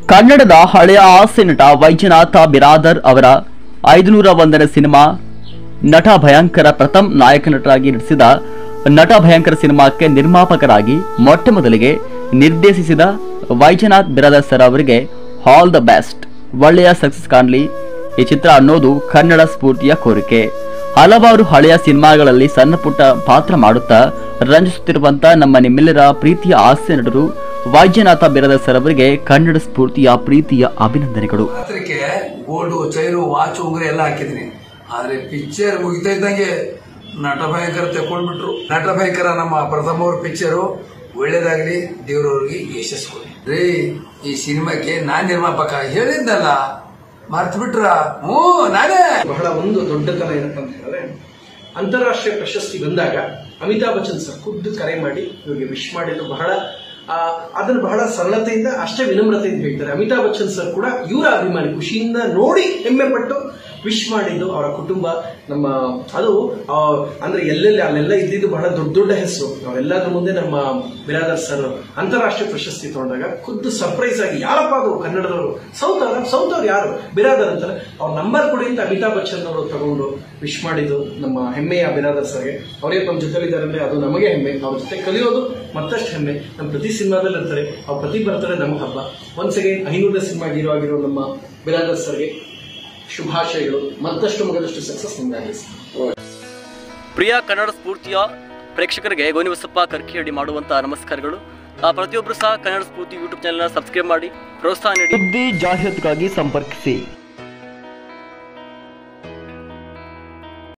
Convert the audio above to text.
ಕನ್ನಡದ ಹಳೆಯ ಹಾಸ್ಯ ನಟ ವೈದ್ಯನಾಥ ಬಿರಾದರ್ ಅವರ ಐದುನೂರ ಒಂದನೇ ಸಿನಿಮಾ ನಟ ಭಯಂಕರ ಪ್ರಥಮ್ ನಾಯಕ ನಟರಾಗಿ ನಟಿಸಿದ ನಟ ಭಯಂಕರ ಸಿನಿಮಾಕ್ಕೆ ನಿರ್ಮಾಪಕರಾಗಿ ಮೊಟ್ಟ ಮೊದಲಿಗೆ ನಿರ್ದೇಶಿಸಿದ ವೈದ್ಯನಾಥ್ ಬಿರಾದರ್ ಸರ್ ಅವರಿಗೆ ಆಲ್ ದ ಬೆಸ್ಟ್ ಒಳ್ಳೆಯ ಸಕ್ಸಸ್ ಕಾಣಲಿ ಈ ಚಿತ್ರ ಅನ್ನೋದು ಕನ್ನಡ ಸ್ಫೂರ್ತಿಯ ಕೋರಿಕೆ ಹಲವಾರು ಹಳೆಯ ಸಿನಿಮಾಗಳಲ್ಲಿ ಸಣ್ಣ ಪುಟ್ಟ ಪಾತ್ರ ಮಾಡುತ್ತಾ ರಂಜಿಸುತ್ತಿರುವಂತ ನಮ್ಮ ನಿಮ್ಮೆಲ್ಲರ ಪ್ರೀತಿಯ ಹಾಸ್ಯ ನಟರು ವೈದ್ಯನಾಥ ಬಿರಾದರ್ ಸರ್ ಅವರಿಗೆ ಕನ್ನಡ ಸ್ಫೂರ್ತಿಯ ಪ್ರೀತಿಯ ಅಭಿನಂದನೆಗಳು ಪಾತ್ರಕ್ಕೆ ಗೋಲ್ಡು ಚೈನು ವಾಚ್ ಉಂಗುರ ಎಲ್ಲ ಹಾಕಿದ್ನಿ ಆದ್ರೆ ಪಿಕ್ಚರ್ ಮುಗಿತಾ ಇದ್ದಂಗೆ ನಟ ಭಯಂಕರ ತಕೊಂಡ್ಬಿಟ್ರು ನಟ ಭಯಂಕರ ನಮ್ಮ ಪ್ರಥಮ ಅವ್ರ ಪಿಕ್ಚರು ಒಳ್ಳೇದಾಗ್ಲಿ ದೇವ್ರವ್ರಿಗೆ ಯಶಸ್ಸು ಕೊಡಿ ರೀ ಈ ಸಿನಿಮಾಕ್ಕೆ ನಾನ್ ನಿರ್ಮಾಪಕ ಹೇಳಿದ್ನಲ್ಲ ಮರ್ತ್ ಬಿಟ್ರ ಹ್ಞೂ ನಾನೇ ಬಹಳ ಒಂದು ದೊಡ್ಡತನ ಏನಪ್ಪ ಅಂತ ಹೇಳಿದ್ರೆ ಅಂತಾರಾಷ್ಟ್ರೀಯ ಪ್ರಶಸ್ತಿ ಬಂದಾಗ ಅಮಿತಾಬ್ ಬಚ್ಚನ್ ಸರ್ ಖುದ್ದು ಕರೆ ಮಾಡಿ ಇವ್ರಿಗೆ ವಿಶ್ ಮಾಡಿದ್ದು ಬಹಳ ಆ, ಅದನ್ನು ಬಹಳ ಸರಳತೆಯಿಂದ ಅಷ್ಟೇ ವಿನಮ್ರತೆಯಿಂದ ಹೇಳ್ತಾರೆ ಅಮಿತಾಬ್ ಬಚ್ಚನ್ ಸರ್ ಕೂಡ ಇವರ ಅಭಿಮಾನಿ ಖುಷಿಯಿಂದ ನೋಡಿ ಹೆಮ್ಮೆ ಪಟ್ಟು ವಿಶ್ ಮಾಡಿದ್ದು ಅವರ ಕುಟುಂಬ ನಮ್ಮ ಅದು ಆ, ಅಂದ್ರೆ ಎಲ್ಲೆಲ್ಲಿ ಅಲ್ಲೆಲ್ಲ ಇದ್ದಿದ್ದು ಬಹಳ ದೊಡ್ಡ ದೊಡ್ಡ ಹೆಸರು ನಾವೆಲ್ಲದ್ರ ಮುಂದೆ ನಮ್ಮ ಬಿರಾದರ್ ಸರ್ ಅಂತಾರಾಷ್ಟ್ರೀಯ ಪ್ರಶಸ್ತಿ ತಗೊಂಡಾಗ ಖುದ್ದು ಸರ್ಪ್ರೈಸ್ ಆಗಿ ಯಾರಪ್ಪ ಅದು ಕನ್ನಡದವರು ಸೌತ್ ಅವರ ಸೌತ್ ಅವ್ರು ಯಾರು ಬಿರಾದರ್ ಅಂತಾರೆ ಅವ್ರ ನಂಬರ್ ಕೊಡಿ ಅಂತ ಅಮಿತಾಬ್ ಬಚ್ಚನ್ ಅವರು ತಗೊಂಡು ವಿಶ್ ಮಾಡಿದ್ದು ನಮ್ಮ ಹೆಮ್ಮೆಯ ಬಿರಾದರ್ ಸರ್ಗೆ ಅವರೇ ನಮ್ಮ ಜೊತೆಲಿದ್ದಾರೆ ಅಂದ್ರೆ ಅದು ನಮಗೆ ಹೆಮ್ಮೆ ಅವ್ರ ಜೊತೆ ಕಲಿಯೋದು ಮತ್ತಷ್ಟು ಹೆಮ್ಮೆ ನಮ್ಮ ಪ್ರತಿ ಸಿನಿಮಾದಲ್ಲಿ ಇರ್ತಾರೆ ಅವ್ರ ಪ್ರತಿ ಬರ್ತಾರೆ ನಮ್ಮ ಹಬ್ಬ ಒಂದ್ಸಗೆ ಐನೂರನೇ ಸಿನಿಮಾ ಹೀರೋ ಆಗಿರೋ ನಮ್ಮ ಬಿರಾದರ್ ಸರ್ಗೆ ಶುಭಾಶಯಗಳು ಮತ್ತಷ್ಟು ಮಗದಷ್ಟು ಸಕ್ಸಸ್ ನಿಮ್ದಾಗಲಿ ಸರ್ ಪ್ರಿಯ ಕನ್ನಡ ಸ್ಫೂರ್ತಿಯ ಪ್ರೇಕ್ಷಕರಿಗೆ ಗೋನಿಬಸಪ್ಪ ಕರ್ಕಿಹಳ್ಳಿ ಮಾಡುವಂತ ನಮಸ್ಕಾರಗಳು ಆ, ಪ್ರತಿಯೊಬ್ಬರು ಸಹ Kannada Spoorthi YouTube channel subscribe ಮಾಡಿ ಪ್ರೋತ್ಸಾಹ ನೀಡಿ ಸುದ್ದಿ ಜಾಹೀರಾತುಗಾಗಿ ಸಂಪರ್ಕಿಸಿ